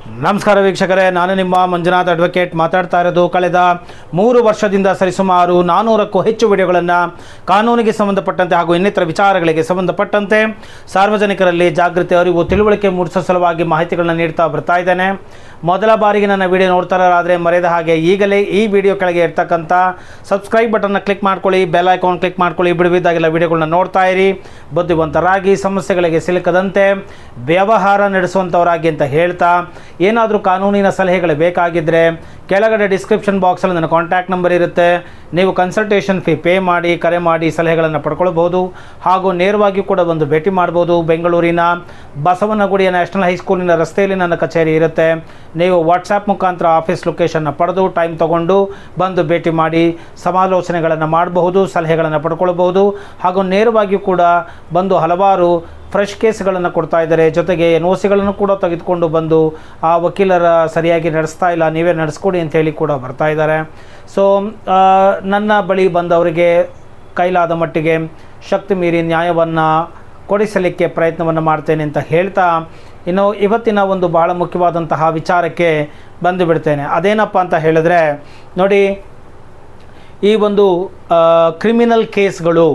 ನಮಸ್ಕಾರ ವೀಕ್ಷಕರೇ ನಾನು ನಿಮ್ಮ ಮಂಜುನಾಥ್ ಅಡ್ವೊಕೇಟ್ ಮಾತಾಡ್ತಾ ಇರೋದು ಕಳೆದ ಮೂರು ವರ್ಷದಿಂದ ಸರಿಸುಮಾರು ನಾನ್ನೂರಕ್ಕೂ ಹೆಚ್ಚು ವಿಡಿಯೋಗಳನ್ನು ಕಾನೂನಿಗೆ ಸಂಬಂಧಪಟ್ಟಂತೆ ಹಾಗೂ ಇನ್ನಿತರ ವಿಚಾರಗಳಿಗೆ ಸಂಬಂಧಪಟ್ಟಂತೆ ಸಾರ್ವಜನಿಕರಲ್ಲಿ ಜಾಗೃತಿ ಅರಿವು ತಿಳುವಳಿಕೆ ಮೂಡಿಸೋ ಸಲುವಾಗಿ ಮಾಹಿತಿಗಳನ್ನ ನೀಡ್ತಾ ಬರ್ತಾ ಇದ್ದೇನೆ ಮೊದಲ ಬಾರಿಗೆ ನನ್ನ ವಿಡಿಯೋ ನೋಡ್ತಾರಾದರೆ ಮರೆಯದ ಹಾಗೆ ಈಗಲೇ ಈ ವಿಡಿಯೋ ಕೆಳಗೆ ಇರ್ತಕ್ಕಂಥ ಸಬ್ಸ್ಕ್ರೈಬ್ ಬಟನ್ನ ಕ್ಲಿಕ್ ಮಾಡ್ಕೊಳ್ಳಿ ಬೆಲ್ ಐಕಾನ್ ಕ್ಲಿಕ್ ಮಾಡ್ಕೊಳ್ಳಿ ಬಿಡುವಿದ್ದಾಗೆಲ್ಲ ವಿಡಿಯೋಗಳನ್ನ ನೋಡ್ತಾ ಇರಿ ಬುದ್ಧಿವಂತರಾಗಿ ಸಮಸ್ಯೆಗಳಿಗೆ ಸಿಲುಕದಂತೆ ವ್ಯವಹಾರ ನಡೆಸುವಂಥವರಾಗಿ ಅಂತ ಹೇಳ್ತಾ ಏನಾದರೂ ಕಾನೂನಿನ ಸಲಹೆಗಳು ಬೇಕಾಗಿದ್ದರೆ ಕೆಳಗಡೆ ಡಿಸ್ಕ್ರಿಪ್ಷನ್ ಬಾಕ್ಸಲ್ಲಿ ನನ್ನ ಕಾಂಟ್ಯಾಕ್ಟ್ ನಂಬರ್ ಇರುತ್ತೆ ನೀವು ಕನ್ಸಲ್ಟೇಷನ್ ಫೀ ಪೇ ಮಾಡಿ ಕರೆ ಮಾಡಿ ಸಲಹೆಗಳನ್ನು ಪಡ್ಕೊಳ್ಬೋದು ಹಾಗೂ ನೇರವಾಗಿ ಕೂಡ ಬಂದು ಭೇಟಿ ಮಾಡ್ಬೋದು ಬೆಂಗಳೂರಿನ ಬಸವನಗುಡಿಯ ನ್ಯಾಷನಲ್ ಹೈಸ್ಕೂಲಿನ ರಸ್ತೆಯಲ್ಲಿ ನನ್ನ ಕಚೇರಿ ಇರುತ್ತೆ ನೀವು ವಾಟ್ಸಾಪ್ ಮುಖಾಂತರ ಆಫೀಸ್ ಲೊಕೇಶನ್ನ ಪಡೆದು ಟೈಮ್ ತೊಗೊಂಡು ಬಂದು ಭೇಟಿ ಮಾಡಿ ಸಮಾಲೋಚನೆಗಳನ್ನು ಮಾಡಬಹುದು ಸಲಹೆಗಳನ್ನು ಪಡ್ಕೊಳ್ಬಹುದು ಹಾಗೂ ನೇರವಾಗಿ ಕೂಡ ಬಂದು ಹಲವಾರು ಫ್ರೆಶ್ ಕೇಸ್ಗಳನ್ನು ಕೊಡ್ತಾ ಇದ್ದಾರೆ ಜೊತೆಗೆ ಎನ್ ಒ ಸಿಗಳನ್ನು ಕೂಡ ತೆಗೆದುಕೊಂಡು ಬಂದು ಆ ವಕೀಲರ ಸರಿಯಾಗಿ ನಡೆಸ್ತಾ ಇಲ್ಲ ನೀವೇ ನಡೆಸ್ಕೊಡಿ ಅಂತೇಳಿ ಕೂಡ ಬರ್ತಾ ಇದ್ದಾರೆ ಸೊ ನನ್ನ ಬಳಿ ಬಂದವರಿಗೆ ಕೈಲಾದ ಮಟ್ಟಿಗೆ ಶಕ್ತಿ ಮೀರಿ ನ್ಯಾಯವನ್ನು ಕೊಡಿಸಲಿಕ್ಕೆ ಪ್ರಯತ್ನವನ್ನು ಮಾಡ್ತೇನೆ ಅಂತ ಹೇಳ್ತಾ ಇನ್ನು ಇವತ್ತಿನ ಒಂದು ಬಹಳ ಮುಖ್ಯವಾದಂತಹ ವಿಚಾರಕ್ಕೆ ಬಂದು ಬಿಡ್ತೇನೆ ಅದೇನಪ್ಪ ಅಂತ ಹೇಳಿದ್ರೆ ನೋಡಿ ಈ ಒಂದು ಕ್ರಿಮಿನಲ್ ಕೇಸ್ಗಳು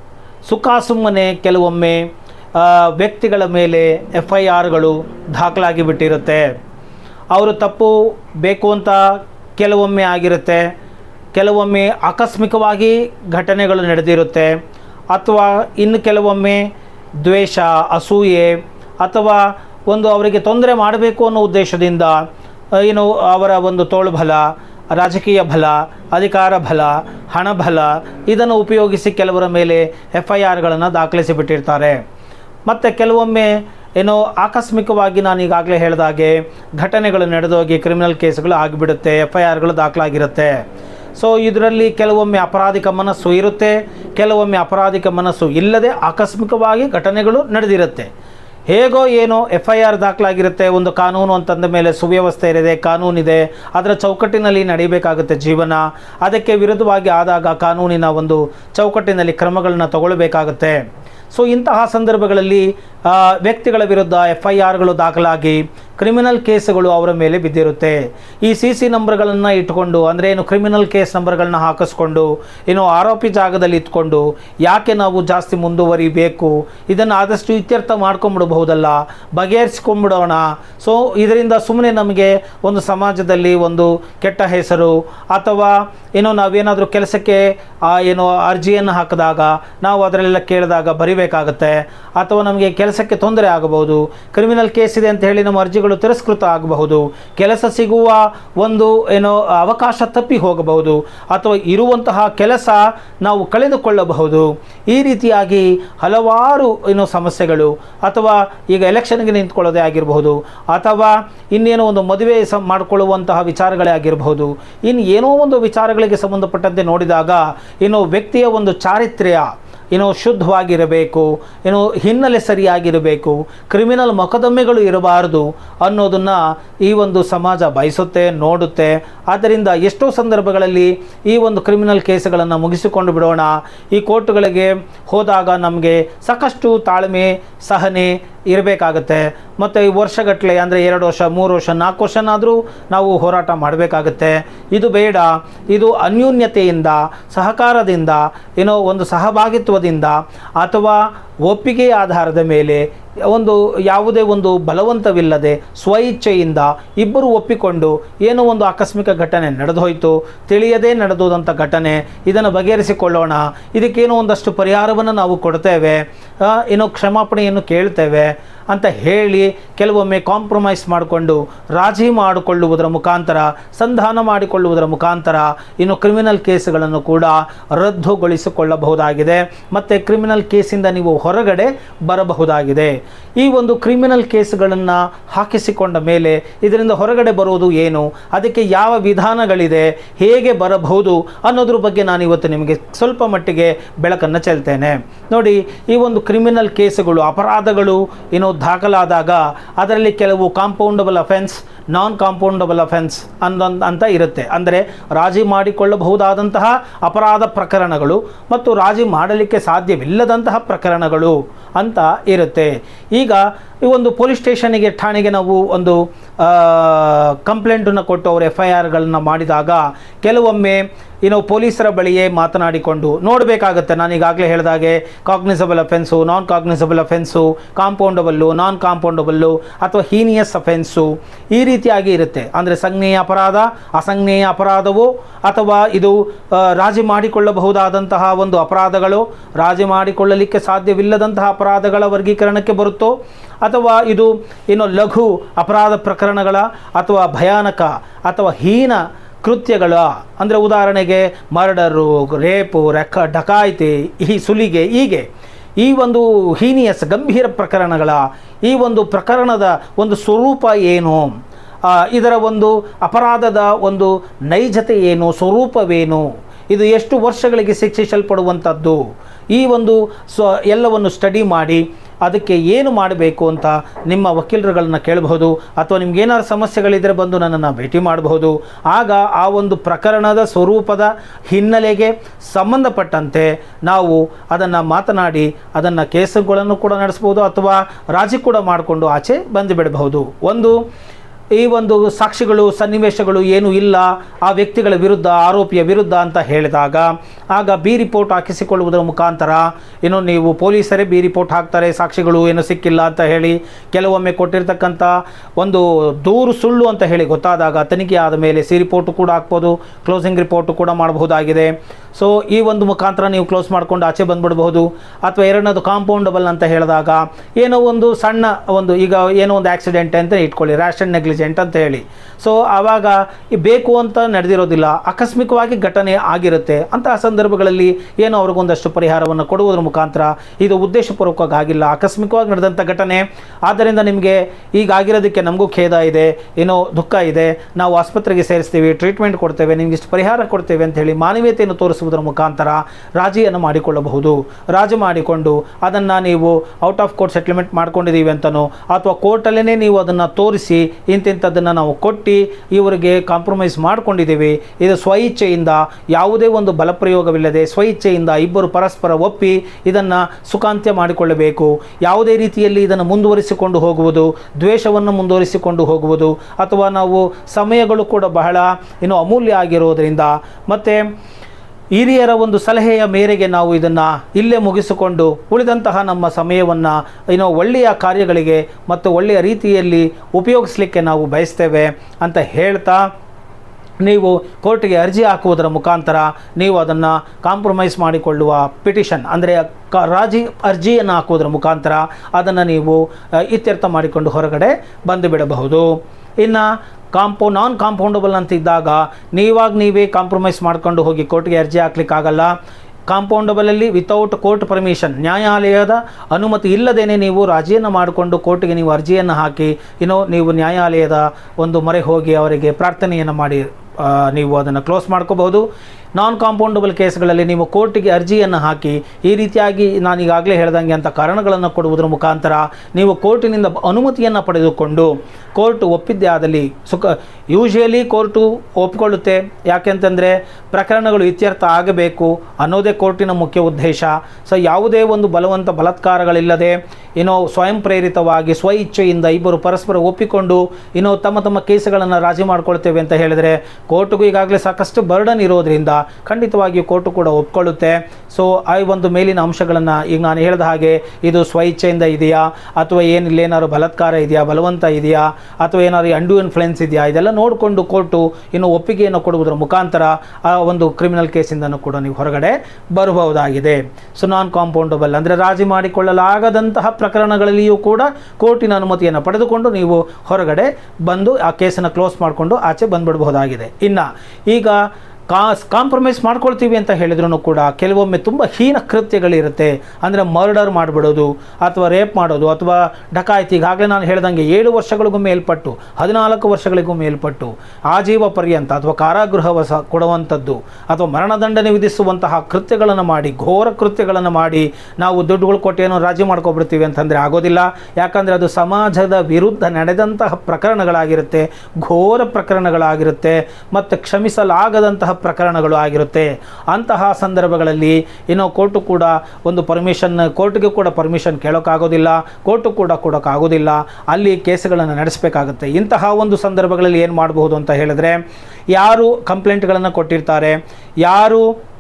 ಸುಖಾಸುಮ್ಮನೆ ಕೆಲವೊಮ್ಮೆ ಆ, ವ್ಯಕ್ತಿಗಳ ಮೇಲೆ ಎಫ್ ಐ ಆರ್ಗಳು ದಾಖಲಾಗಿ ಬಿಟ್ಟಿರುತ್ತೆ ಅವರು ತಪ್ಪು ಬೇಕು ಅಂತ ಕೆಲವೊಮ್ಮೆ ಆಗಿರುತ್ತೆ ಕೆಲವೊಮ್ಮೆ ಆಕಸ್ಮಿಕವಾಗಿ ಘಟನೆಗಳು ನಡೆದಿರುತ್ತೆ ಅಥವಾ ಇನ್ನು ಕೆಲವೊಮ್ಮೆ ದ್ವೇಷ ಅಸೂಯೆ ಅಥವಾ ಒಂದು ಅವರಿಗೆ ತೊಂದರೆ ಮಾಡಬೇಕು ಅನ್ನೋ ಉದ್ದೇಶದಿಂದ ಆ, ಏನು ಅವರ ಒಂದು ತೋಳ್ಬಲ ರಾಜಕೀಯ ಬಲ ಅಧಿಕಾರ ಬಲ ಹಣ ಬಲ ಇದನ್ನು ಉಪಯೋಗಿಸಿ ಕೆಲವರ ಮೇಲೆ ಎಫ್ ಐ ಆರ್ಗಳನ್ನು ದಾಖಲಿಸಿಬಿಟ್ಟಿರ್ತಾರೆ ಮತ್ತು ಕೆಲವೊಮ್ಮೆ ಏನೋ ಆಕಸ್ಮಿಕವಾಗಿ ನಾನು ಈಗಾಗಲೇ ಹೇಳಿದಾಗೆ ಘಟನೆಗಳು ನಡೆದೋಗಿ ಕ್ರಿಮಿನಲ್ ಕೇಸ್ಗಳು ಆಗಿಬಿಡುತ್ತೆ ಎಫ್ ಐ ಆರ್ಗಳು ದಾಖಲಾಗಿರುತ್ತೆ ಸೊ ಇದರಲ್ಲಿ ಕೆಲವೊಮ್ಮೆ ಅಪರಾಧಿಕ ಮನಸ್ಸು ಇರುತ್ತೆ ಕೆಲವೊಮ್ಮೆ ಅಪರಾಧಿಕ ಮನಸ್ಸು ಇಲ್ಲದೆ ಆಕಸ್ಮಿಕವಾಗಿ ಘಟನೆಗಳು ನಡೆದಿರುತ್ತೆ ಹೇಗೋ ಏನೋ ಎಫ್ ಐ ಆರ್ ದಾಖಲಾಗಿರುತ್ತೆ ಒಂದು ಕಾನೂನು ಅಂತಂದ ಮೇಲೆ ಸುವ್ಯವಸ್ಥೆ ಇದೆ ಕಾನೂನಿದೆ ಅದರ ಚೌಕಟ್ಟಿನಲ್ಲಿ ನಡೀಬೇಕಾಗುತ್ತೆ ಜೀವನ ಅದಕ್ಕೆ ವಿರುದ್ಧವಾಗಿ ಆದಾಗ ಕಾನೂನಿನ ಒಂದು ಚೌಕಟ್ಟಿನಲ್ಲಿ ಕ್ರಮಗಳನ್ನ ತಗೊಳ್ಬೇಕಾಗುತ್ತೆ ಸೊ ಇಂತಹ ಸಂದರ್ಭಗಳಲ್ಲಿ ಆ, ವ್ಯಕ್ತಿಗಳ ವಿರುದ್ಧ ಎಫ್ ಐ ಆರ್ಗಳು ದಾಖಲಾಗಿ ಕ್ರಿಮಿನಲ್ ಕೇಸುಗಳು ಅವರ ಮೇಲೆ ಬಿದ್ದಿರುತ್ತೆ ಈ ಸಿ ಸಿ ನಂಬರ್ಗಳನ್ನು ಇಟ್ಕೊಂಡು ಅಂದರೆ ಏನು ಕ್ರಿಮಿನಲ್ ಕೇಸ್ ನಂಬರ್ಗಳನ್ನ ಹಾಕಿಸ್ಕೊಂಡು ಏನು ಆರೋಪಿ ಜಾಗದಲ್ಲಿ ಇಟ್ಕೊಂಡು ಯಾಕೆ ನಾವು ಜಾಸ್ತಿ ಮುಂದುವರಿಬೇಕು ಇದನ್ನು ಆದಷ್ಟು ಇತ್ಯರ್ಥ ಮಾಡ್ಕೊಂಬಿಡಬಹುದಲ್ಲ ಬಗೆಹರಿಸ್ಕೊಂಬಿಡೋಣ ಸೊ ಇದರಿಂದ ಸುಮ್ಮನೆ ನಮಗೆ ಒಂದು ಸಮಾಜದಲ್ಲಿ ಒಂದು ಕೆಟ್ಟ ಹೆಸರು ಅಥವಾ ಏನೋ ನಾವೇನಾದರೂ ಕೆಲಸಕ್ಕೆ ಆ, ಏನೋ ಅರ್ಜಿಯನ್ನು ಹಾಕಿದಾಗ ನಾವು ಅದರಲ್ಲೆಲ್ಲ ಕೇಳಿದಾಗ ಬರಿಬೇಕಾಗತ್ತೆ ಅಥವಾ ನಮಗೆ ಕೆಲಸಕ್ಕೆ ತೊಂದರೆ ಆಗಬಹುದು ಕ್ರಿಮಿನಲ್ ಕೇಸ್ ಇದೆ ಅಂತ ಹೇಳಿ ನಮ್ಮ ಅರ್ಜಿಗಳು ತಿರಸ್ಕೃತ ಆಗಬಹುದು ಕೆಲಸ ಸಿಗುವ ಒಂದು ಏನೋ ಅವಕಾಶ ತಪ್ಪಿ ಹೋಗಬಹುದು ಅಥವಾ ಇರುವಂತಹ ಕೆಲಸ ನಾವು ಕಳೆದುಕೊಳ್ಳಬಹುದು ಈ ರೀತಿಯಾಗಿ ಹಲವಾರು ಏನೋ ಸಮಸ್ಯೆಗಳು ಅಥವಾ ಈಗ ಎಲೆಕ್ಷನ್ಗೆ ನಿಂತ್ಕೊಳ್ಳೋದೇ ಆಗಿರಬಹುದು ಅಥವಾ ಇನ್ನೇನೋ ಒಂದು ಮದುವೆ ಸ ಮಾಡಿಕೊಳ್ಳುವಂತಹ ವಿಚಾರಗಳೇ ಆಗಿರಬಹುದು ಇನ್ನು ಏನೋ ಒಂದು ವಿಚಾರಗಳಿಗೆ ಸಂಬಂಧಪಟ್ಟಂತೆ ನೋಡಿದಾಗ ಇನ್ನು ವ್ಯಕ್ತಿಯ ಒಂದು ಚಾರಿತ್ರ್ಯ ಏನೋ ಶುದ್ಧವಾಗಿರಬೇಕು ಏನೋ ಹಿನ್ನೆಲೆ ಸರಿಯಾಗಿರಬೇಕು ಕ್ರಿಮಿನಲ್ ಮೊಕದ್ದಮೆಗಳು ಇರಬಾರದು ಅನ್ನೋದನ್ನು ಈ ಒಂದು ಸಮಾಜ ಬಯಸುತ್ತೆ ನೋಡುತ್ತೆ ಆದ್ದರಿಂದ ಎಷ್ಟೋ ಸಂದರ್ಭಗಳಲ್ಲಿ ಈ ಒಂದು ಕ್ರಿಮಿನಲ್ ಕೇಸುಗಳನ್ನು ಮುಗಿಸಿಕೊಂಡು ಬಿಡೋಣ ಈ ಕೋರ್ಟುಗಳಿಗೆ ಹೋದಾಗ ನಮಗೆ ಸಾಕಷ್ಟು ತಾಳ್ಮೆ ಸಹನೆ ಇರಬೇಕಾಗತ್ತೆ ಮತ್ತು ಈ ವರ್ಷಗಟ್ಟಲೆ ಅಂದರೆ ಎರಡು ವರ್ಷ ಮೂರು ವರ್ಷ ನಾಲ್ಕು ವರ್ಷನಾದರೂ ನಾವು ಹೋರಾಟ ಮಾಡಬೇಕಾಗತ್ತೆ ಇದು ಬೇಡ ಇದು ಅನ್ಯೂನ್ಯತೆಯಿಂದ ಸಹಕಾರದಿಂದ ಏನೋ ಒಂದು ಸಹಭಾಗಿತ್ವದಿಂದ ಅಥವಾ ಒಪ್ಪಿಗೆ ಆಧಾರದ ಮೇಲೆ ಒಂದು ಯಾವುದೇ ಒಂದು ಬಲವಂತವಿಲ್ಲದೆ ಸ್ವಇಚ್ಛೆಯಿಂದ ಇಬ್ಬರು ಒಪ್ಪಿಕೊಂಡು ಏನೋ ಒಂದು ಆಕಸ್ಮಿಕ ಘಟನೆ ನಡೆದು ಹೋಯಿತು ತಿಳಿಯದೇ ನಡೆದೋದಂಥ ಘಟನೆ ಇದನ್ನು ಬಗೆಹರಿಸಿಕೊಳ್ಳೋಣ ಇದಕ್ಕೇನೋ ಒಂದಷ್ಟು ಪರಿಹಾರವನ್ನು ನಾವು ಕೊಡ್ತೇವೆ ಆ, ಏನೋ ಕ್ಷಮಾಪಣೆಯನ್ನು ಕೇಳ್ತೇವೆ ಅಂತ ಹೇಳಿ ಕೆಲವೊಮ್ಮೆ ಕಾಂಪ್ರಮೈಸ್ ಮಾಡಿಕೊಂಡು ರಾಜಿ ಮಾಡಿಕೊಳ್ಳುವುದರ ಮುಖಾಂತರ ಸಂಧಾನ ಮಾಡಿಕೊಳ್ಳುವುದರ ಮುಖಾಂತರ ಇನ್ನು ಕ್ರಿಮಿನಲ್ ಕೇಸುಗಳನ್ನು ಕೂಡ ರದ್ದುಗೊಳಿಸಿಕೊಳ್ಳಬಹುದಾಗಿದೆ ಮತ್ತು ಕ್ರಿಮಿನಲ್ ಕೇಸಿಂದ ನೀವು ಹೊರಗಡೆ ಬರಬಹುದಾಗಿದೆ ಈ ಒಂದು ಕ್ರಿಮಿನಲ್ ಕೇಸ್ಗಳನ್ನು ಹಾಕಿಸಿಕೊಂಡ ಮೇಲೆ ಇದರಿಂದ ಹೊರಗಡೆ ಬರುವುದು ಏನು ಅದಕ್ಕೆ ಯಾವ ವಿಧಾನಗಳಿದೆ ಹೇಗೆ ಬರಬಹುದು ಅನ್ನೋದ್ರ ಬಗ್ಗೆ ನಾನು ಇವತ್ತು ನಿಮಗೆ ಸ್ವಲ್ಪ ಮಟ್ಟಿಗೆ ಬೆಳಕನ್ನು ಚೆಲ್ತೇನೆ ನೋಡಿ ಈ ಒಂದು ಕ್ರಿಮಿನಲ್ ಕೇಸುಗಳು ಅಪರಾಧಗಳು ಏನೋ ದಾಖಲಾದಾಗ ಅದರಲ್ಲಿ ಕೆಲವು compoundable offence non compoundable offence ಅನ್ನೊಂದು ಅಂತ ಇರುತ್ತೆ ಅಂದರೆ ರಾಜಿ ಮಾಡಿಕೊಳ್ಳಬಹುದಾದಂತಹ ಅಪರಾಧ ಪ್ರಕರಣಗಳು ಮತ್ತು ರಾಜಿ ಮಾಡಲಿಕ್ಕೆ ಸಾಧ್ಯವಿಲ್ಲದಂತಹ ಪ್ರಕರಣಗಳು ಅಂತ ಇರುತ್ತೆ ಈಗ ಈ ಒಂದು ಪೊಲೀಸ್ ಸ್ಟೇಷನಿಗೆ ಠಾಣೆಗೆ ನಾವು ಒಂದು ಕಂಪ್ಲೇಂಟನ್ನು ಕೊಟ್ಟು ಅವರು ಎಫ್ ಐ ಆರ್ಗಳನ್ನ ಮಾಡಿದಾಗ ಕೆಲವೊಮ್ಮೆ ಏನು ಪೊಲೀಸರ ಬಳಿಯೇ ಮಾತನಾಡಿಕೊಂಡು ನೋಡಬೇಕಾಗತ್ತೆ ನಾನು ಈಗಾಗಲೇ ಹೇಳಿದಾಗೆ cognizable offence non cognizable offence compoundable non compoundable ಅಥವಾ ಹೀನಿಯಸ್ ಅಫೆನ್ಸು ಈ ರೀತಿಯಾಗಿ ಇರುತ್ತೆ ಅಂದರೆ ಸಂಜ್ಞೇಯ ಅಪರಾಧ ಅಸಂಜ್ಞೇಯ ಅಪರಾಧವು ಅಥವಾ ಇದು ಆ, ರಾಜಿ ಮಾಡಿಕೊಳ್ಳಬಹುದಾದಂತಹ ಒಂದು ಅಪರಾಧಗಳು ರಾಜಿ ಮಾಡಿಕೊಳ್ಳಲಿಕ್ಕೆ ಸಾಧ್ಯವಿಲ್ಲದಂತಹ ಅಪರಾಧಗಳ ವರ್ಗೀಕರಣಕ್ಕೆ ಬರುತ್ತೋ ಅಥವಾ ಇದು ಏನು ಲಘು ಅಪರಾಧ ಪ್ರಕರಣಗಳ ಅಥವಾ ಭಯಾನಕ ಅಥವಾ ಹೀನ ಕೃತ್ಯಗಳ ಅಂದರೆ ಉದಾಹರಣೆಗೆ ಮರ್ಡರು ರೇಪು ರೆಕ್ಕ ಡಕಾಯಿತಿ ಈ ಸುಲಿಗೆ ಹೀಗೆ ಈ ಒಂದು ಹೀನಿಯಸ್ ಗಂಭೀರ ಪ್ರಕರಣಗಳ ಈ ಒಂದು ಪ್ರಕರಣದ ಒಂದು ಸ್ವರೂಪ ಏನು ಆ, ಇದರ ಒಂದು ಅಪರಾಧದ ಒಂದು ನೈಜತೆ ಏನು ಸ್ವರೂಪವೇನು ಇದು ಎಷ್ಟು ವರ್ಷಗಳಿಗೆ ಶಿಕ್ಷಿಸಲ್ಪಡುವಂಥದ್ದು ಈ ಒಂದು ಸ್ವ ಎಲ್ಲವನ್ನು ಸ್ಟಡಿ ಮಾಡಿ ಅದಕ್ಕೆ ಏನು ಮಾಡಬೇಕು ಅಂತ ನಿಮ್ಮ ವಕೀಲರುಗಳನ್ನ ಕೇಳಬಹುದು ಅಥವಾ ನಿಮ್ಗೇನಾದ್ರು ಸಮಸ್ಯೆಗಳಿದ್ದರೆ ಬಂದು ನನ್ನನ್ನು ಭೇಟಿ ಮಾಡಬಹುದು ಆಗ ಆ ಒಂದು ಪ್ರಕರಣದ ಸ್ವರೂಪದ ಹಿನ್ನೆಲೆಗೆ ಸಂಬಂಧಪಟ್ಟಂತೆ ನಾವು ಅದನ್ನು ಮಾತನಾಡಿ ಅದನ್ನು ಕೇಸುಗಳನ್ನು ಕೂಡ ನಡೆಸ್ಬೋದು ಅಥವಾ ರಾಜಿ ಕೂಡ ಮಾಡಿಕೊಂಡು ಆಚೆ ಬಂದು ಬಿಡಬಹುದು ಒಂದು ಈ ಒಂದು ಸಾಕ್ಷಿಗಳು ಸನ್ನಿವೇಶಗಳು ಏನೂ ಇಲ್ಲ ಆ ವ್ಯಕ್ತಿಗಳ ವಿರುದ್ಧ ಆರೋಪಿಯ ವಿರುದ್ಧ ಅಂತ ಹೇಳಿದಾಗ ಆಗ ಬಿ ರಿಪೋರ್ಟ್ ಹಾಕಿಸಿಕೊಳ್ಳುವುದರ ಮುಖಾಂತರ ಏನು ನೀವು ಪೊಲೀಸರೇ ಬಿ ರಿಪೋರ್ಟ್ ಹಾಕ್ತಾರೆ ಸಾಕ್ಷಿಗಳು ಏನು ಸಿಕ್ಕಿಲ್ಲ ಅಂತ ಹೇಳಿ ಕೆಲವೊಮ್ಮೆ ಕೊಟ್ಟಿರ್ತಕ್ಕಂಥ ಒಂದು ದೂರು ಸುಳ್ಳು ಅಂತ ಹೇಳಿ ಗೊತ್ತಾದಾಗ ತನಿಖೆ ಆದ ಮೇಲೆ ಸಿ ರಿಪೋರ್ಟು ಕೂಡ ಹಾಕ್ಬೋದು ಕ್ಲೋಸಿಂಗ್ ರಿಪೋರ್ಟು ಕೂಡ ಮಾಡಬಹುದಾಗಿದೆ ಸೊ ಈ ಒಂದು ಮುಖಾಂತರ ನೀವು ಕ್ಲೋಸ್ ಮಾಡ್ಕೊಂಡು ಆಚೆ ಬಂದ್ಬಿಡ್ಬಹುದು ಅಥವಾ ಎರಡನೇದು ಕಾಂಪೌಂಡಬಲ್ ಅಂತ ಹೇಳಿದಾಗ ಏನೋ ಒಂದು ಸಣ್ಣ ಒಂದು ಈಗ ಏನೋ ಒಂದು ಆಕ್ಸಿಡೆಂಟ್ ಅಂತ ಇಟ್ಕೊಳ್ಳಿ ರ್ಯಾಶ್ ಆ್ಯಂಡ್ ನೆಗ್ಲಿಜೆಂಟ್ ಅಂತ ಹೇಳಿ ಸೊ ಆವಾಗ ಈ ಬೇಕು ಅಂತ ನಡೆದಿರೋದಿಲ್ಲ ಆಕಸ್ಮಿಕವಾಗಿ ಘಟನೆ ಆಗಿರುತ್ತೆ ಅಂತಹ ಸಂದರ್ಭಗಳಲ್ಲಿ ಏನೋ ಅವ್ರಿಗೊಂದಷ್ಟು ಪರಿಹಾರವನ್ನು ಕೊಡುವುದರ ಮುಖಾಂತರ ಇದು ಉದ್ದೇಶಪೂರ್ವಕವಾಗಿ ಆಗಿಲ್ಲ ಆಕಸ್ಮಿಕವಾಗಿ ನಡೆದಂಥ ಘಟನೆ ಆದ್ದರಿಂದ ನಿಮಗೆ ಈಗ ಆಗಿರೋದಕ್ಕೆ ನಮಗೂ ಖೇದ ಇದೆ ಏನೋ ದುಃಖ ಇದೆ ನಾವು ಆಸ್ಪತ್ರೆಗೆ ಸೇರಿಸ್ತೀವಿ ಟ್ರೀಟ್ಮೆಂಟ್ ಕೊಡ್ತೇವೆ ನಿಮ್ಗೆ ಇಷ್ಟು ಪರಿಹಾರ ಕೊಡ್ತೇವೆ ಅಂತ ಹೇಳಿ ಮಾನವೀಯತೆಯನ್ನು ತೋರಿಸುವುದರ ಮುಖಾಂತರ ರಾಜಿಯನ್ನು ಮಾಡಿಕೊಳ್ಳಬಹುದು ರಾಜಿ ಮಾಡಿಕೊಂಡು ಅದನ್ನು ನೀವು ಔಟ್ ಆಫ್ ಕೋರ್ಟ್ ಸೆಟ್ಲ್ಮೆಂಟ್ ಮಾಡ್ಕೊಂಡಿದ್ದೀವಿ ಅಂತನೋ ಅಥವಾ ಕೋರ್ಟಲ್ಲೇ ನೀವು ಅದನ್ನು ತೋರಿಸಿ ಇಂತಿಂಥದ್ದನ್ನು ನಾವು ಕೊಟ್ಟು ಇವರಿಗೆ ಕಾಂಪ್ರಮೈಸ್ ಮಾಡ್ಕೊಂಡಿದ್ದೀವಿ ಇದು ಸ್ವಇಚ್ಛೆಯಿಂದ ಯಾವುದೇ ಒಂದು ಬಲಪ್ರಯೋಗವಿಲ್ಲದೆ ಸ್ವಇಚ್ಛೆಯಿಂದ ಇಬ್ಬರು ಪರಸ್ಪರ ಒಪ್ಪಿ ಇದನ್ನು ಸುಖಾಂತ್ಯ ಮಾಡಿಕೊಳ್ಳಬೇಕು ಯಾವುದೇ ರೀತಿಯಲ್ಲಿ ಇದನ್ನು ಮುಂದುವರಿಸಿಕೊಂಡು ಹೋಗುವುದು ದ್ವೇಷವನ್ನು ಮುಂದುವರಿಸಿಕೊಂಡು ಹೋಗುವುದು ಅಥವಾ ನಾವು ಸಮಯಗಳು ಕೂಡ ಬಹಳ ಏನು ಅಮೂಲ್ಯ ಆಗಿರೋದರಿಂದ ಮತ್ತು ಹಿರಿಯರ ಒಂದು ಸಲಹೆಯ ಮೇರೆಗೆ ನಾವು ಇದನ್ನು ಇಲ್ಲೇ ಮುಗಿಸಿಕೊಂಡು ಉಳಿದಂತಹ ನಮ್ಮ ಸಮಯವನ್ನು ಏನೋ ಒಳ್ಳೆಯ ಕಾರ್ಯಗಳಿಗೆ ಮತ್ತು ಒಳ್ಳೆಯ ರೀತಿಯಲ್ಲಿ ಉಪಯೋಗಿಸಲಿಕ್ಕೆ ನಾವು ಬಯಸ್ತೇವೆ ಅಂತ ಹೇಳ್ತಾ ನೀವು ಕೋರ್ಟಿಗೆ ಅರ್ಜಿ ಹಾಕುವುದರ ಮುಖಾಂತರ ನೀವು ಅದನ್ನು ಕಾಂಪ್ರಮೈಸ್ ಮಾಡಿಕೊಳ್ಳುವ ಪಿಟಿಷನ್ ಅಂದರೆ ಕ ರಾಜಿ ಅರ್ಜಿಯನ್ನು ಹಾಕುವುದರ ಮುಖಾಂತರ ಅದನ್ನು ನೀವು ಅ, ಇತ್ಯರ್ಥ ಮಾಡಿಕೊಂಡು ಹೊರಗಡೆ ಬಂದು ಬಿಡಬಹುದು ಇನ್ನು ಕಾಂಪೌ ನಾನ್ ಕಾಂಪೌಂಡಬಲ್ ಅಂತ ಇದ್ದಾಗ ನೀವಾಗ ನೀವೇ ಕಾಂಪ್ರಮೈಸ್ ಮಾಡ್ಕೊಂಡು ಹೋಗಿ ಕೋರ್ಟ್ಗೆ ಅರ್ಜಿ ಹಾಕ್ಲಿಕ್ಕಾಗಲ್ಲ ಕಾಂಪೌಂಡಬಲಲ್ಲಿ ವಿತೌಟ್ ಕೋರ್ಟ್ ಪರ್ಮಿಷನ್ ನ್ಯಾಯಾಲಯದ ಅನುಮತಿ ಇಲ್ಲದೇನೆ ನೀವು ರಾಜಿಯನ್ನು ಮಾಡಿಕೊಂಡು ಕೋರ್ಟ್ಗೆ ನೀವು ಅರ್ಜಿಯನ್ನು ಹಾಕಿ ಏನೋ ನೀವು ನ್ಯಾಯಾಲಯದ ಒಂದು ಮೊರೆ ಹೋಗಿ ಅವರಿಗೆ ಪ್ರಾರ್ಥನೆಯನ್ನು ಮಾಡಿ ಆ, ನೀವು ಅದನ್ನು ಕ್ಲೋಸ್ ಮಾಡ್ಕೋಬಹುದು ನಾನ್ ಕಾಂಪೌಂಡಬಲ್ ಕೇಸ್ಗಳಲ್ಲಿ ನೀವು ಕೋರ್ಟಿಗೆ ಅರ್ಜಿಯನ್ನು ಹಾಕಿ ಈ ರೀತಿಯಾಗಿ ನಾನು ಈಗಾಗಲೇ ಹೇಳ್ದಂಗೆ ಅಂತ ಕಾರಣಗಳನ್ನು ಕೊಡುವುದರ ಮುಖಾಂತರ ನೀವು ಕೋರ್ಟಿನಿಂದ ಅನುಮತಿಯನ್ನು ಪಡೆದುಕೊಂಡು ಕೋರ್ಟ್ ಒಪ್ಪಿದ್ದೇ ಆದಲ್ಲಿ ಸುಖ ಯೂಶುವಲಿ ಕೋರ್ಟು ಒಪ್ಪಿಕೊಳ್ಳುತ್ತೆ ಯಾಕೆಂತಂದರೆ ಪ್ರಕರಣಗಳು ಇತ್ಯರ್ಥ ಆಗಬೇಕು ಅನ್ನೋದೇ ಕೋರ್ಟಿನ ಮುಖ್ಯ ಉದ್ದೇಶ ಸೊ ಯಾವುದೇ ಒಂದು ಬಲವಂತ ಬಲಾತ್ಕಾರಗಳಿಲ್ಲದೆ ಏನೋ ಸ್ವಯಂ ಪ್ರೇರಿತವಾಗಿ ಸ್ವ ಇಚ್ಛೆಯಿಂದ ಇಬ್ಬರು ಪರಸ್ಪರ ಒಪ್ಪಿಕೊಂಡು ಏನೋ ತಮ್ಮ ತಮ್ಮ ಕೇಸುಗಳನ್ನು ರಾಜಿ ಮಾಡ್ಕೊಳ್ತೇವೆ ಅಂತ ಹೇಳಿದರೆ ಕೋರ್ಟ್ಗೂ ಈಗಾಗಲೇ ಸಾಕಷ್ಟು ಬರ್ಡನ್ ಇರೋದ್ರಿಂದ ಖಂಡಿತವಾಗಿಯೂ ಕೋರ್ಟು ಕೂಡ ಒಪ್ಕೊಳ್ಳುತ್ತೆ ಸೊ ಆ ಒಂದು ಮೇಲಿನ ಅಂಶಗಳನ್ನು ಈಗ ನಾನು ಹೇಳಿದ ಹಾಗೆ ಇದು ಸ್ವ ಇಚ್ಛೆಯಿಂದ ಇದೆಯಾ ಅಥವಾ ಏನಿಲ್ಲ ಏನಾದ್ರು ಬಲಾತ್ಕಾರ ಇದೆಯಾ ಬಲವಂತ ಇದೆಯಾ ಅಥವಾ ಏನಾದ್ರು ಅಂಡು ಇನ್ಫ್ಲುಯೆನ್ಸ್ ಇದೆಯಾ ಇದೆಲ್ಲ ನೋಡಿಕೊಂಡು ಕೋರ್ಟು ಇನ್ನು ಒಪ್ಪಿಗೆಯನ್ನು ಕೊಡುವುದರ ಮುಖಾಂತರ ಆ ಒಂದು ಕ್ರಿಮಿನಲ್ ಕೇಸಿಂದನೂ ಕೂಡ ನೀವು ಹೊರಗಡೆ ಬರಬಹುದಾಗಿದೆ ಸೊ ನಾನ್ ಕಾಂಪೌಂಡಬಲ್ ಅಂದರೆ ರಾಜಿ ಮಾಡಿಕೊಳ್ಳಲಾಗದಂತಹ ಪ್ರಕರಣಗಳಲ್ಲಿಯೂ ಕೂಡ ಕೋರ್ಟಿನ ಅನುಮತಿಯನ್ನು ಪಡೆದುಕೊಂಡು ನೀವು ಹೊರಗಡೆ ಬಂದು ಆ ಕೇಸನ್ನು ಕ್ಲೋಸ್ ಮಾಡಿಕೊಂಡು ಆಚೆ ಬಂದ್ಬಿಡಬಹುದಾಗಿದೆ ಇನ್ನು ಈಗ ಕಾಸ್ ಕಾಂಪ್ರಮೈಸ್ ಮಾಡ್ಕೊಳ್ತೀವಿ ಅಂತ ಹೇಳಿದ್ರು ಕೂಡ ಕೆಲವೊಮ್ಮೆ ತುಂಬ ಹೀನ ಕೃತ್ಯಗಳಿರುತ್ತೆ ಅಂದರೆ ಮರ್ಡರ್ ಮಾಡಿಬಿಡೋದು ಅಥವಾ ರೇಪ್ ಮಾಡೋದು ಅಥವಾ ಡಕಾಯಿತಿ ಈಗಾಗಲೇ ನಾನು ಹೇಳ್ದಂಗೆ ಏಳು ವರ್ಷಗಳಿಗೂ ಮೇಲ್ಪಟ್ಟು ಹದಿನಾಲ್ಕು ವರ್ಷಗಳಿಗೂ ಮೇಲ್ಪಟ್ಟು ಆಜೀವ ಪರ್ಯಂತ ಅಥವಾ ಕಾರಾಗೃಹವಾಸ ಕೊಡುವಂಥದ್ದು ಅಥವಾ ಮರಣದಂಡನೆ ವಿಧಿಸುವಂತಹ ಕೃತ್ಯಗಳನ್ನು ಮಾಡಿ ಘೋರ ಕೃತ್ಯಗಳನ್ನು ಮಾಡಿ ನಾವು ದುಡ್ಡುಗಳು ಕೊಟ್ಟು ಏನೋ ರಾಜಿ ಮಾಡ್ಕೊಬಿಡ್ತೀವಿ ಅಂತಂದರೆ ಆಗೋದಿಲ್ಲ ಯಾಕಂದರೆ ಅದು ಸಮಾಜದ ವಿರುದ್ಧ ನಡೆದಂತಹ ಪ್ರಕರಣಗಳಾಗಿರುತ್ತೆ ಘೋರ ಪ್ರಕರಣಗಳಾಗಿರುತ್ತೆ ಮತ್ತು ಕ್ಷಮಿಸಲಾಗದಂತಹ ಪ್ರಕರಣಗಳು ಆಗಿರುತ್ತೆ ಅಂತಹ ಸಂದರ್ಭಗಳಲ್ಲಿ ಇನ್ನು ಕೋರ್ಟು ಕೂಡ ಒಂದು ಪರ್ಮಿಷನ್ ಕೋರ್ಟ್ಗೆ ಕೂಡ ಪರ್ಮಿಷನ್ ಕೇಳೋಕ್ಕಾಗೋದಿಲ್ಲ ಕೋರ್ಟು ಕೂಡ ಕೊಡೋಕ್ಕಾಗೋದಿಲ್ಲ ಅಲ್ಲಿ ಕೇಸುಗಳನ್ನು ನಡೆಸಬೇಕಾಗುತ್ತೆ ಇಂತಹ ಒಂದು ಸಂದರ್ಭಗಳಲ್ಲಿ ಏನು ಮಾಡಬಹುದು ಅಂತ ಹೇಳಿದ್ರೆ ಯಾರು ಕಂಪ್ಲೇಂಟ್ಗಳನ್ನು ಕೊಟ್ಟಿರ್ತಾರೆ ಯಾರು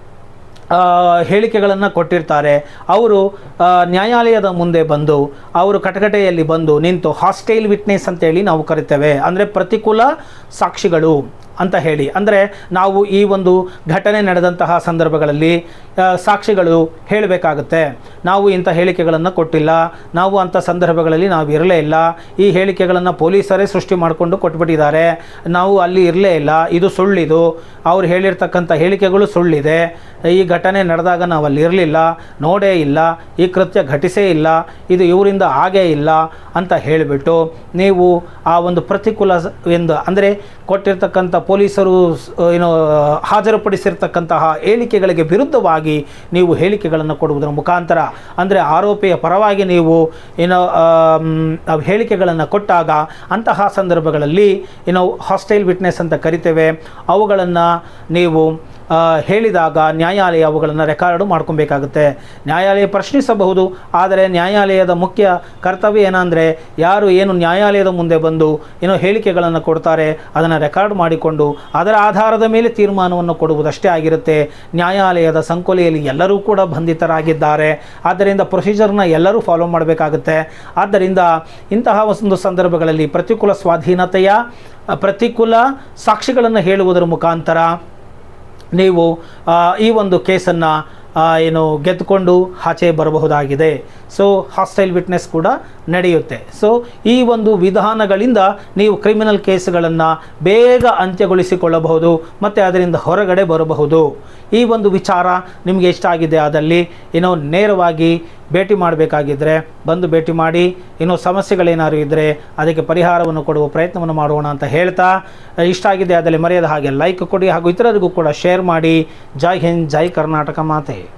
ಆ, ಹೇಳಿಕೆಗಳನ್ನು ಕೊಟ್ಟಿರ್ತಾರೆ ಅವರು ಆ, ನ್ಯಾಯಾಲಯದ ಮುಂದೆ ಬಂದು ಅವರು ಕಟಕಟೆಯಲ್ಲಿ ಬಂದು ನಿಂತು ಹಾಸ್ಟೈಲ್ ವಿಟ್ನೆಸ್ ಅಂತೇಳಿ ನಾವು ಕರಿತೇವೆ ಅಂದರೆ ಪ್ರತಿಕೂಲ ಸಾಕ್ಷಿಗಳು ಅಂತ ಹೇಳಿ ಅಂದರೆ ನಾವು ಈ ಒಂದು ಘಟನೆ ನಡೆದಂತಹ ಸಂದರ್ಭಗಳಲ್ಲಿ ಆ, ಸಾಕ್ಷಿಗಳು ಹೇಳಬೇಕಾಗುತ್ತೆ ನಾವು ಇಂಥ ಹೇಳಿಕೆಗಳನ್ನು ಕೊಟ್ಟಿಲ್ಲ ನಾವು ಅಂಥ ಸಂದರ್ಭಗಳಲ್ಲಿ ನಾವು ಇರಲೇ ಇಲ್ಲ ಈ ಹೇಳಿಕೆಗಳನ್ನು ಪೊಲೀಸರೇ ಸೃಷ್ಟಿ ಮಾಡಿಕೊಂಡು ಕೊಟ್ಬಿಟ್ಟಿದ್ದಾರೆ ನಾವು ಅಲ್ಲಿ ಇರಲೇ ಇಲ್ಲ ಇದು ಸುಳ್ಳಿದು ಅವ್ರು ಹೇಳಿರ್ತಕ್ಕಂಥ ಹೇಳಿಕೆಗಳು ಸುಳ್ಳಿದೆ ಈ ಘಟನೆ ನಡೆದಾಗ ನಾವು ಅಲ್ಲಿ ಇರಲಿಲ್ಲ ನೋಡೇ ಇಲ್ಲ ಈ ಕೃತ್ಯ ಘಟಿಸೇ ಇಲ್ಲ ಇದು ಇವರಿಂದ ಆಗೇ ಇಲ್ಲ ಅಂತ ಹೇಳಿಬಿಟ್ಟು ನೀವು ಆ ಒಂದು ಪ್ರತಿಕೂಲ ಸ- ಎಂದು ಅಂದರೆ ಕೊಟ್ಟಿರ್ತಕ್ಕಂಥ ಪೊಲೀಸರು ಸ್- ಏನು ಹಾಜರುಪಡಿಸಿರ್ತಕ್ಕಂತಹ ಹೇಳಿಕೆಗಳಿಗೆ ವಿರುದ್ಧವಾಗಿ ನೀವು ಹೇಳಿಕೆಗಳನ್ನು ಕೊಡುವುದರ ಮುಖಾಂತರ ಅಂದರೆ ಆರೋಪಿಯ ಪರವಾಗಿ ನೀವು ಏನೋ ಆಮ್, ಆ ಹೇಳಿಕೆಗಳನ್ನು ಕೊಟ್ಟಾಗ ಅಂತಹ ಸಂದರ್ಭಗಳಲ್ಲಿ ಏನು ಹಾಸ್ಟೈಲ್ ವಿಟ್ನೆಸ್ ಅಂತ ಕರಿತೇವೆ ಅವುಗಳನ್ನು ನೀವು ಆ, ಹೇಳಿದಾಗ ನ್ಯಾಯಾಲಯ ಅವುಗಳನ್ನು ರೆಕಾರ್ಡು ಮಾಡ್ಕೊಬೇಕಾಗುತ್ತೆ ನ್ಯಾಯಾಲಯ ಪ್ರಶ್ನಿಸಬಹುದು ಆದರೆ ನ್ಯಾಯಾಲಯದ ಮುಖ್ಯ ಕರ್ತವ್ಯ ಏನಂದರೆ ಯಾರು ಏನು ನ್ಯಾಯಾಲಯದ ಮುಂದೆ ಬಂದು ಏನೋ ಹೇಳಿಕೆಗಳನ್ನು ಕೊಡ್ತಾರೆ ಅದನ್ನು ರೆಕಾರ್ಡ್ ಮಾಡಿಕೊಂಡು ಅದರ ಆಧಾರದ ಮೇಲೆ ತೀರ್ಮಾನವನ್ನು ಕೊಡುವುದಷ್ಟೇ ಆಗಿರುತ್ತೆ ನ್ಯಾಯಾಲಯದ ಸಂಕೊಲೆಯಲ್ಲಿ ಎಲ್ಲರೂ ಕೂಡ ಬಂಧಿತರಾಗಿದ್ದಾರೆ ಆದ್ದರಿಂದ ಪ್ರೊಸೀಜರ್ನ ಎಲ್ಲರೂ ಫಾಲೋ ಮಾಡಬೇಕಾಗುತ್ತೆ ಆದ್ದರಿಂದ ಇಂತಹ ಒಂದು ಸಂದರ್ಭಗಳಲ್ಲಿ ಪ್ರತಿಕೂಲ ಸ್ವಾಧೀನತೆಯ ಅ, ಪ್ರತಿಕೂಲ ಸಾಕ್ಷಿಗಳನ್ನು ಹೇಳುವುದರ ಮುಖಾಂತರ ನೀವು ಆ, ಈ ಒಂದು ಕೇಸನ್ನು ಏನು ಗೆದ್ದುಕೊಂಡು ಆಚೆ ಬರಬಹುದಾಗಿದೆ ಸೊ ಹಾಸ್ಟೈಲ್ ವಿಟ್ನೆಸ್ ಕೂಡ ನಡೆಯುತ್ತೆ ಸೊ ಈ ಒಂದು ವಿಧಾನಗಳಿಂದ ನೀವು ಕ್ರಿಮಿನಲ್ ಕೇಸ್ಗಳನ್ನು ಬೇಗ ಅಂತ್ಯಗೊಳಿಸಿಕೊಳ್ಳಬಹುದು ಮತ್ತು ಅದರಿಂದ ಹೊರಗಡೆ ಬರಬಹುದು ಈ ಒಂದು ವಿಚಾರ ನಿಮಗೆ ಇಷ್ಟ ಆಗಿದೆ ಆದಲ್ಲಿ ಏನೋ ನೇರವಾಗಿ ಭೇಟಿ ಮಾಡಬೇಕಾಗಿದ್ದರೆ ಬಂದು ಭೇಟಿ ಮಾಡಿ ಇನ್ನೂ ಸಮಸ್ಯೆಗಳೇನಾದ್ರು ಇದ್ದರೆ ಅದಕ್ಕೆ ಪರಿಹಾರವನ್ನು ಕೊಡುವ ಪ್ರಯತ್ನವನ್ನು ಮಾಡೋಣ ಅಂತ ಹೇಳ್ತಾ ಇಷ್ಟ ಆಗಿದೆ ಅದರಲ್ಲಿ ಮರೆಯದ ಹಾಗೆ ಲೈಕ್ ಕೊಡಿ ಹಾಗೂ ಇತರರಿಗೂ ಕೂಡ ಶೇರ್ ಮಾಡಿ ಜೈ ಹಿಂದ್ ಜೈ ಕರ್ನಾಟಕ ಮಾತೆ